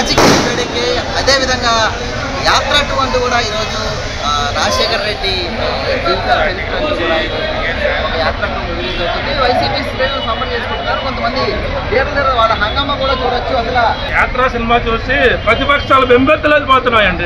రాజకీయ వేడికి అదేవిధంగా యాత్ర టూ అంటూ కూడా ఈరోజు ఆ, రాజశేఖర రెడ్డి ఆ, జీవిత చరిత్రను కూడా ఈరోజు ఒక యాత్ర టూ రిలీజ్ అవుతుంది వైసీపీ శ్రేణులు సపోర్ట్ చేసుకుంటున్నారు కొంతమంది లీడర్లు వాళ్ళ హంగామా కూడా చూడొచ్చు అసలు యాత్రా సినిమా చూసి ప్రతిపక్షాలు వెంబెత్తలేదు పోతున్నాయండి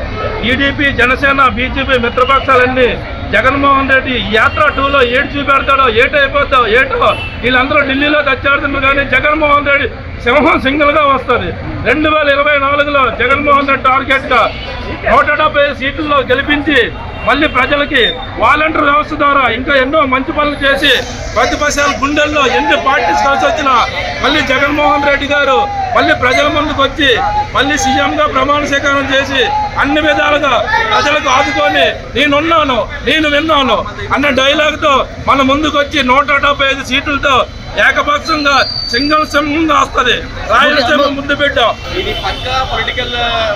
టీడీపీ జనసేన బీజేపీ మిత్రపక్షాలన్నీ జగన్మోహన్ రెడ్డి ఈ యాత్ర టూలో ఏడు చూపెడతాడో ఏటో అయిపోతాడో ఏటో వీళ్ళందరూ ఢిల్లీలో తెచ్చాడుతున్నారు కానీ జగన్మోహన్ రెడ్డి సింహం సింగిల్ గా వస్తుంది రెండు వేల ఇరవై నాలుగులో జగన్మోహన్ రెడ్డి టార్గెట్ గా నూట డెబ్బై సీట్లలో గెలిపించి మళ్ళీ ప్రజలకి వాలంటీర్ వ్యవస్థ ద్వారా ఇంకా ఎన్నో మంచి పనులు చేసి ప్రతిపక్షాల గుండెల్లో ఎన్ని పార్టీస్ కలిసి వచ్చినా మళ్ళీ జగన్మోహన్ రెడ్డి గారు మళ్ళీ ప్రజల ముందుకు వచ్చి మళ్ళీ సీఎం గా ప్రమాణ స్వీకారం చేసి అన్ని విధాలుగా ప్రజలకు ఆదుకొని నేనున్నాను నేను విన్నాను అన్న డైలాగ్ తో మన ముందుకు వచ్చి నూట డెబ్బై ఐదు సీట్లతో ఏకపక్షంగా సింగిల్ సింహంగా వస్తుంది రాయలసీమ ముందు పెట్టాం ఇది పక్కా పొలిటికల్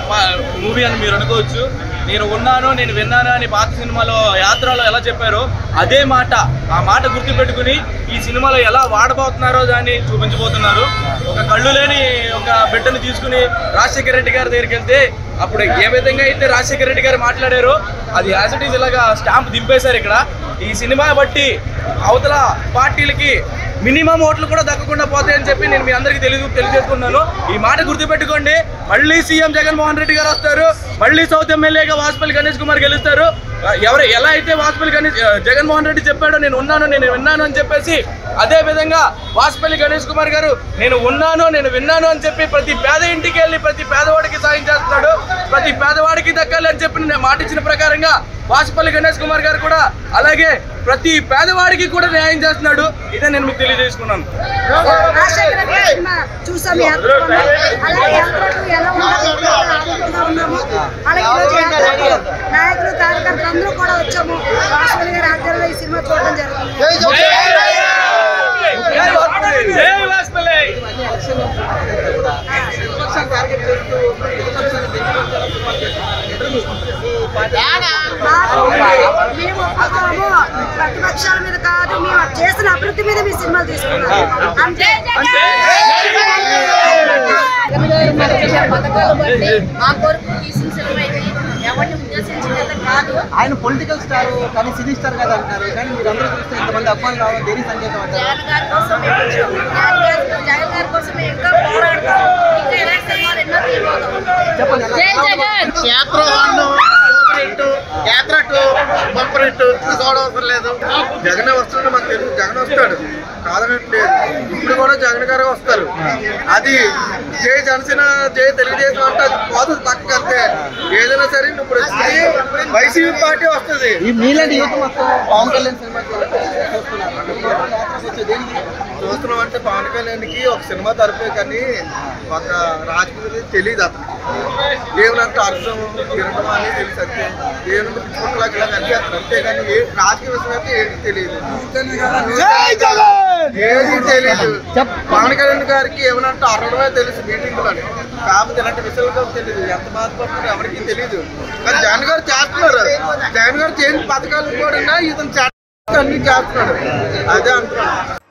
మూవీ అని మీరు అనుకోవచ్చు నేను ఉన్నాను నేను విన్నాను అని పాత సినిమాలో యాత్రలో ఎలా చెప్పారో అదే మాట ఆ మాట గుర్తుపెట్టుకుని ఈ సినిమాలో ఎలా వాడబోతున్నారో దాన్ని చూపించబోతున్నారు ఒక కళ్ళు లేని ఒక బిడ్డను తీసుకుని రాజశేఖర రెడ్డి గారి దగ్గరికి వెళ్తే అప్పుడు ఏ విధంగా అయితే రాజశేఖర రెడ్డి గారు మాట్లాడారో అది యాజ్ ఇట్ ఈస్ ఇలాగా స్టాంప్ దింపేశారు ఇక్కడ ఈ సినిమా బట్టి అవతల పార్టీలకి మినిమం ఓట్లు కూడా దక్కకుండా పోతాయని చెప్పి నేను మీ అందరికీ తెలియ తెలియజేసుకున్నాను ఈ మాట గుర్తుపెట్టుకోండి మళ్ళీ సీఎం జగన్మోహన్ రెడ్డి గారు వస్తారు మళ్ళీ సౌత్ ఎమ్మెల్యేగా వాజ్పేయి గణేష్ కుమార్ గెలుస్తారు ఎవరు ఎలా అయితే వాజ్పేయి గణేష్ జగన్మోహన్ రెడ్డి చెప్పాడో నేను ఉన్నాను నేను విన్నాను అని చెప్పేసి అదే విధంగా వాజ్పేయి గణేష్ కుమార్ గారు నేను ఉన్నాను నేను విన్నాను అని చెప్పి ప్రతి పేద ఇంటికి వెళ్ళి ప్రతి పేదవాడికి సాయం చేస్తున్నాడు ప్రతి పేదవాడికి దక్కాలి అని చెప్పి నేను మాట ఇచ్చిన ప్రకారంగా వాసుపల్లి గణేష్ కుమార్ గారు కూడా అలాగే ప్రతి పేదవాడికి కూడా న్యాయం చేస్తున్నాడు ఇదే నేను మీకు తెలియజేసుకున్నాను రాజశేఖర రెడ్డి సినిమా చూసాం యాత్రలో అలాగే యాత్రలు ఎలా ఉండాలో ఆలోచనగా ఉన్నాము అలాగే ఈరోజు యాత్రకు నాయకులు కార్యకర్తలు అందరూ కూడా వచ్చాము రాష్ట్రపతి గారి ఆధ్వర్యంలో ఈ సినిమా చూడడం జరుగుతుంది జై వాజ్పేయి ప్రతిపక్షాన్ని టార్గెట్ చేస్తూ ప్రతిపక్షాన్ని మాకు మేము ఒప్పుకోము ప్రతిపక్షాల మీద కాదు మేము చేసిన అభివృద్ధి మీద మీ సినిమాలు తీసుకున్నాం అంతే పథకాలు బట్టి మా కొరకు తీసిన సినిమా ఇది ఎవరిని ఉద్దేశించినంత కాదు ఆయన పొలిటికల్ స్టార్ కానీ సినీ స్టార్ కదా అంటారు కానీ మీరు అందరూ చూస్తే ఇంతమంది అబ్బాయిలు రావడం దేని సంకేతం అంటారు జగన్ గారి కోసం మేము వచ్చాము. జగన్ గారి జగన్ గారి కోసం మేము ఇంకా పోరాడతాం ఇంకా ఇలాంటి సినిమాలు ఎన్నో తీయబోతాం జై Jagan Yatra one super hit Yatra two bumper hit చూడవసరం లేదు జగన్ వస్తున్నాడు మాకు తెలుసు జగన్ వస్తాడు కాదనట్లేదు ఇప్పుడు కూడా జగన్ గారు వస్తారు అది జై జనసేన జై తెలుగుదేశం అంటే అది పోతుంది పక్కకు అంతే ఏదైనా సరే ఇప్పుడు వచ్చి వైసీపీ పార్టీ వస్తుంది ఈ మీలాంటి యువత మొత్తం పవన్ కళ్యాణ్ సినిమా చూస్తున్నారు దేనికి చూస్తున్నాం అంటే పవన్ కళ్యాణ్కి ఒక సినిమా తరపే కానీ ఒక రాజకీయ తెలియదు అతను ఏమనంటే అర్థం తినడం అనేది తెలుసు అంతే ఏమన్నా పిచ్చుకుంటలాగా ఇలా కనిపిస్తారు అంతేగాని ఏ రాజకీయ విషయం అయితే ఏది తెలియదు ఏది తెలియదు పవన్ కళ్యాణ్ గారికి ఏమనంటే అర్థమే తెలుసు మీటింగ్ లోని కాకపోతే ఇలాంటి విషయాలు తెలియదు ఎంత బాధపడుతున్నారో ఎవరికి తెలియదు కానీ జగన్ గారు చేస్తున్నారు జగన్ గారు చేయని పథకాలు కూడా ఇతను చేస్తున్నారు అన్ని చేస్తున్నాడు అదే అంటున్నాడు